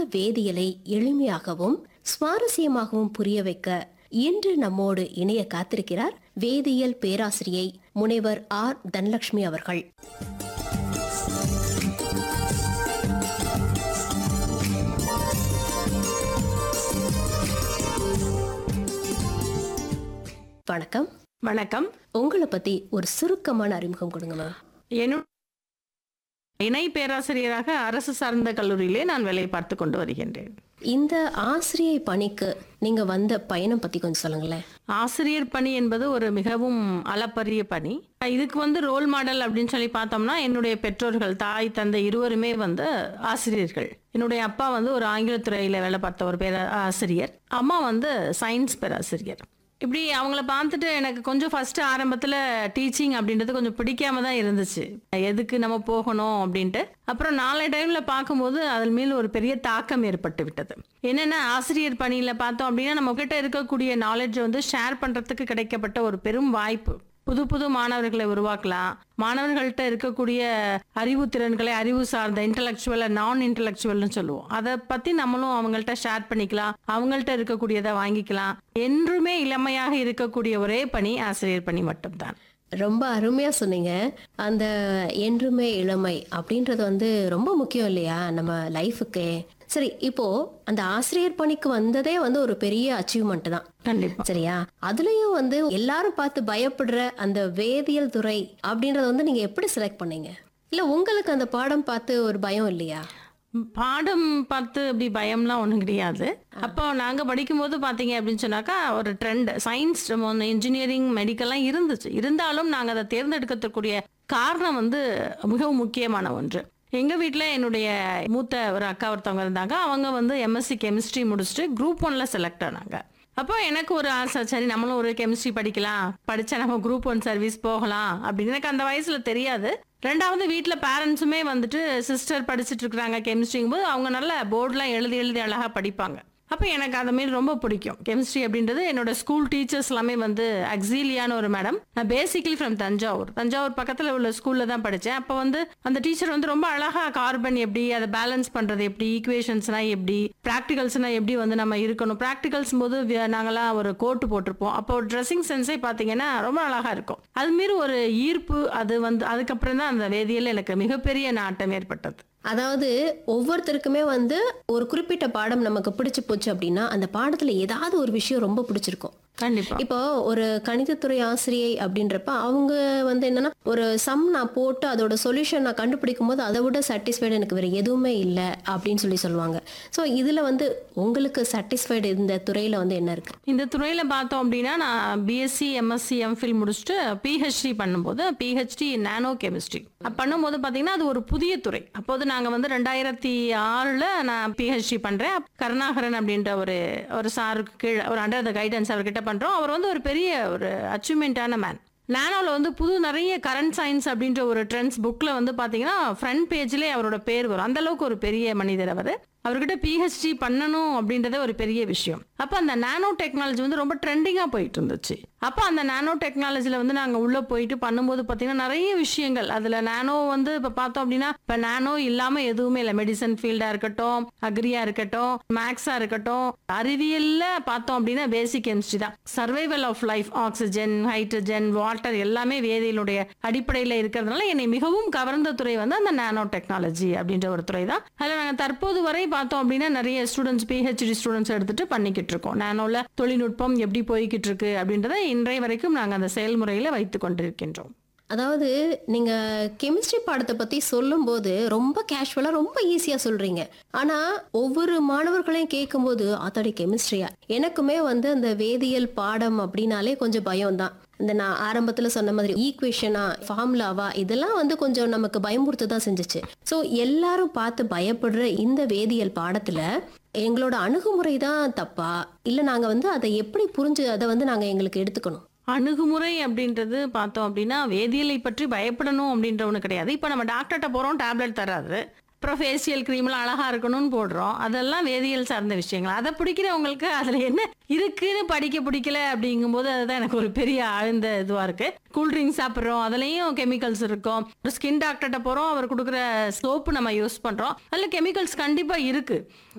வேதியியலை எளிமையாகவும் சுவாரஸ்யமாகவும் புரிய வைக்க இன்று நம்மோடு இணைய காத்திருக்கிறார் வேதியியல் பேராசிரியை முனைவர் ஆர் தனலட்சுமி அவர்கள் வணக்கம் வணக்கம் உங்களை பத்தி ஒரு சுருக்கமான அறிமுகம் கொடுங்க மேம் என்னுடைய இணை பேராசிரியராக அரசு சார்ந்த கல்லூரியிலே நான் வேலை பார்த்து கொண்டு வருகின்றேன் இந்த ஆசிரியை பணிக்கு நீங்க வந்த பயணம் பத்தி கொஞ்சம் சொல்லுங்களேன் ஆசிரியர் பணி என்பது ஒரு மிகவும் அளப்பரிய பணி இதுக்கு வந்து ரோல் மாடல் அப்படின்னு சொல்லி பார்த்தோம்னா என்னுடைய பெற்றோர்கள் தாய் தந்தை இருவருமே வந்து ஆசிரியர்கள் என்னுடைய அப்பா வந்து ஒரு ஆங்கிலத்துறையில வேலை பார்த்த ஒரு பேர ஆசிரியர் அம்மா வந்து சயின்ஸ் பேராசிரியர் இப்படி அவங்கள பார்த்துட்டு எனக்கு கொஞ்சம் ஃபர்ஸ்ட் ஆரம்பத்தில் டீச்சிங் அப்படின்றது கொஞ்சம் பிடிக்காம தான் இருந்துச்சு எதுக்கு நம்ம போகணும் அப்படின்ட்டு அப்புறம் நாளை டைம்ல பார்க்கும்போது அதன் மேல் ஒரு பெரிய தாக்கம் ஏற்பட்டு விட்டது என்னென்ன ஆசிரியர் பணியில பார்த்தோம் அப்படின்னா நம்ம கிட்ட இருக்கக்கூடிய நாலேஜ் வந்து ஷேர் பண்றதுக்கு கிடைக்கப்பட்ட ஒரு பெரும் வாய்ப்பு புது புது மாணவர்களை உருவாக்கலாம் மாணவர்கள்ட்ட இருக்கக்கூடிய அறிவு திறன்களை அறிவு சார்ந்த இன்டலெக்சுவல் நான் இன்டலெக்சுவல்னு சொல்லுவோம் அதை பத்தி நம்மளும் அவங்கள்ட்ட ஷேர் பண்ணிக்கலாம் அவங்கள்ட்ட இருக்கக்கூடியதை வாங்கிக்கலாம் என்றுமே இளமையாக இருக்கக்கூடிய ஒரே பணி ஆசிரியர் பணி மட்டும்தான் ரொம்ப அருமையா சொன்னீங்க அந்த என்றுமே இளமை அப்படின்றது வந்து ரொம்ப முக்கியம் இல்லையா நம்ம லைஃபுக்கு சரி இப்போ அந்த ஆசிரியர் பணிக்கு வந்ததே வந்து ஒரு பெரிய அச்சீவ்மெண்ட் தான் கண்டிப்பா சரியா அதுலயும் வந்து எல்லாரும் பார்த்து பயப்படுற அந்த வேதியியல் துறை அப்படின்றத வந்து நீங்க எப்படி செலக்ட் பண்ணீங்க இல்ல உங்களுக்கு அந்த பாடம் பார்த்து ஒரு பயம் இல்லையா பாடம் பார்த்து இப்படி பயம்லாம் ஒன்றும் கிடையாது அப்போ நாங்கள் படிக்கும்போது பார்த்தீங்க அப்படின்னு சொன்னாக்கா ஒரு ட்ரெண்ட் சயின்ஸ் இன்ஜினியரிங் மெடிக்கல்லாம் இருந்துச்சு இருந்தாலும் நாங்கள் அதை தேர்ந்தெடுக்கக்கூடிய காரணம் வந்து மிகவும் முக்கியமான ஒன்று எங்க வீட்டில் என்னுடைய மூத்த ஒரு அக்கா ஒருத்தவங்க இருந்தாங்க அவங்க வந்து எம்எஸ்சி கெமிஸ்ட்ரி முடிச்சுட்டு குரூப் ஒன்ல செலக்ட் ஆனாங்க அப்போ எனக்கு ஒரு ஆசை சரி நம்மளும் ஒரு கெமிஸ்ட்ரி படிக்கலாம் படிச்சா நம்ம குரூப் ஒன் சர்வீஸ் போகலாம் அப்படின்னு எனக்கு அந்த வயசுல தெரியாது ரெண்டாவது வீட்டில் பேரண்ட்ஸுமே வந்துட்டு சிஸ்டர் படிச்சுட்டு இருக்கிறாங்க கெமிஸ்ட்ரிங்கும் போது அவங்க நல்ல போர்டெலாம் எழுதி எழுதி அழகா படிப்பாங்க அப்போ எனக்கு அந்த மாரி ரொம்ப பிடிக்கும் கெமிஸ்ட்ரி அப்படின்றது என்னோட ஸ்கூல் டீச்சர்ஸ் எல்லாமே வந்து அக்ஸீலியான ஒரு மேடம் நான் பேசிக்கலி ஃப்ரம் தஞ்சாவூர் தஞ்சாவூர் பக்கத்தில் உள்ள ஸ்கூலில் தான் படித்தேன் அப்போ வந்து அந்த டீச்சர் வந்து ரொம்ப அழகா கார்பன் எப்படி அதை பேலன்ஸ் பண்ணுறது எப்படி ஈக்குவேஷன்ஸ்னா எப்படி ப்ராக்டிகல்ஸ்னா எப்படி வந்து நம்ம இருக்கணும் ப்ராக்டிகல்ஸ் போது வி- நாங்கெல்லாம் ஒரு கோட்டு போட்டிருப்போம் அப்போ ட்ரெஸ்ஸிங் சென்ஸே பார்த்தீங்கன்னா ரொம்ப அழகா இருக்கும் அது மாரி ஒரு ஈர்ப்பு அது வந்து அதுக்கப்புறம் தான் அந்த வேதியியல் எனக்கு மிகப்பெரிய நாட்டம் ஏற்பட்டது அதாவது ஒவ்வொருத்தருக்குமே வந்து ஒரு குறிப்பிட்ட பாடம் நமக்கு பிடிச்சு போச்சு அப்படின்னா அந்த பாடத்துல ஏதாவது ஒரு விஷயம் ரொம்ப பிடிச்சிருக்கும் கண்டிப்பா இப்போ ஒரு கணிதத்துறை ஆசிரியை அப்படின்றப்ப அவங்க வந்து என்னன்னா ஒரு சம் நான் போட்டு அதோட சொல்யூஷன் நான் கண்டுபிடிக்கும் போது அதை விட சாட்டிஸ்ஃபைடு எனக்கு வேற எதுவுமே இல்லை அப்படின்னு சொல்லி சொல்லுவாங்க ஸோ இதுல வந்து உங்களுக்கு சாட்டிஸ்ஃபைடு இந்த துறையில வந்து என்ன இருக்கு இந்த துறையில பார்த்தோம் அப்படின்னா நான் பிஎஸ்சி எம்எஸ்சி எம்ஃபில் முடிச்சுட்டு பிஹெச்டி பண்ணும்போது பிஹெச்டி நானோ கெமிஸ்ட்ரி பண்ணும்போது பார்த்தீங்கன்னா அது ஒரு புதிய துறை அப்போது நாங்கள் வந்து ரெண்டாயிரத்தி ஆறில் நான் பிஹெச்டி பண்ணுறேன் கருணாகரன் அப்படின்ற ஒரு ஒரு சாருக்கு கீழே ஒரு அண்டர் த கைடன்ஸ் அவர்கிட்ட பண்ணுறோம் அவர் வந்து ஒரு பெரிய ஒரு அச்சீவ்மெண்ட்டான மேன் நானோவில் வந்து புது நிறைய கரண்ட் சயின்ஸ் அப்படின்ற ஒரு ட்ரெண்ட்ஸ் புக்கில் வந்து பார்த்தீங்கன்னா ஃப்ரண்ட் பேஜ்லேயே அவரோட பேர் வரும் அந்த அளவுக்கு ஒரு பெரிய மனிதர் அவர் அவர்கிட்ட பிஹெச்டி பண்ணணும் அப்படின்றதே ஒரு பெரிய விஷயம் அப்போ அந்த நானோ டெக்னாலஜி வந்து ரொம்ப ட்ரெண்டிங்காக போயிட்டு இருந்துச்சு அப்போ அந்த நானோ டெக்னாலஜியில் வந்து நாங்கள் உள்ளே போயிட்டு பண்ணும்போது பார்த்தீங்கன்னா நிறைய விஷயங்கள் அதில் நானோ வந்து இப்போ பார்த்தோம் அப்படின்னா இப்போ நானோ இல்லாமல் எதுவுமே இல்லை மெடிசன் ஃபீல்டாக இருக்கட்டும் அக்ரியா இருக்கட்டும் மேக்ஸாக இருக்கட்டும் அறிவியல்ல பார்த்தோம் அப்படின்னா பேசிக் கெமிஸ்ட்ரி தான் survival of life oxygen hydrogen water எல்லாமே வேதியினுடைய அடிப்படையில் இருக்கிறதுனால என்னை மிகவும் கவர்ந்த துறை வந்து அந்த நானோ டெக்னாலஜி அப்படின்ற ஒரு துறை தான் அதில் நாங்கள் தற்போது வரை பார்த்தோம் அப்படின்னா நிறைய ஸ்டூடெண்ட்ஸ் பிஹெச்டி ஸ்டூடெண்ட்ஸ் எடுத்துட்டு பண்ணிக்கிட்டு இருக்கோம் நானோல தொழில்நுட்பம் எப்படி போய்கிட்டு இருக்கு அப்படின்றத இன்றைய வரைக்கும் நாங்கள் அந்த செயல்முறையில் வைத்து கொண்டிருக்கின்றோம் அதாவது நீங்க கெமிஸ்ட்ரி பாடத்தை பத்தி சொல்லும்போது ரொம்ப கேஷுவலா ரொம்ப ஈஸியா சொல்றீங்க ஆனா ஒவ்வொரு மாணவர்களையும் கேட்கும்போது அத்தாடி கெமிஸ்ட்ரியா எனக்குமே வந்து அந்த வேதியியல் பாடம் அப்படின்னாலே கொஞ்சம் பயம் தான் இந்த நான் ஆரம்பத்துல சொன்ன மாதிரி ஈக்குவேஷனா ஃபார்முலாவா இதெல்லாம் வந்து கொஞ்சம் நமக்கு பயமுறுத்த தான் செஞ்சுச்சு ஸோ எல்லாரும் பார்த்து பயப்படுற இந்த வேதியியல் பாடத்துல எங்களோட அணுகுமுறை தான் தப்பா இல்ல நாங்க வந்து அதை எப்படி புரிஞ்சு அதை வந்து நாங்க எங்களுக்கு எடுத்துக்கணும் அணுகுமுறை அப்படின்றது பார்த்தோம் அப்படின்னா வேதியியலை பற்றி பயப்படணும் அப்படின்ற ஒன்று கிடையாது இப்போ நம்ம டாக்டர்கிட்ட போகிறோம் டேப்லெட் தராது அப்புறம் ஃபேஷியல் க்ரீம்லாம் அழகாக இருக்கணும்னு போடுறோம் அதெல்லாம் வேதியியல் சார்ந்த விஷயங்கள் அதை பிடிக்கிறவங்களுக்கு அதில் என்ன இருக்குன்னு படிக்க பிடிக்கல அப்படிங்கும்போது அதுதான் எனக்கு ஒரு பெரிய ஆழ்ந்த இதுவாக இருக்குது கூல்ட்ரிங்க்ஸ் சாப்பிட்றோம் அதுலேயும் கெமிக்கல்ஸ் இருக்கும் ஒரு ஸ்கின் டாக்டர்கிட்ட போகிறோம் அவர் கொடுக்குற சோப்பு நம்ம யூஸ் பண்ணுறோம் அதில் கெமிக்கல்ஸ் கண்டிப்பாக இருக்குது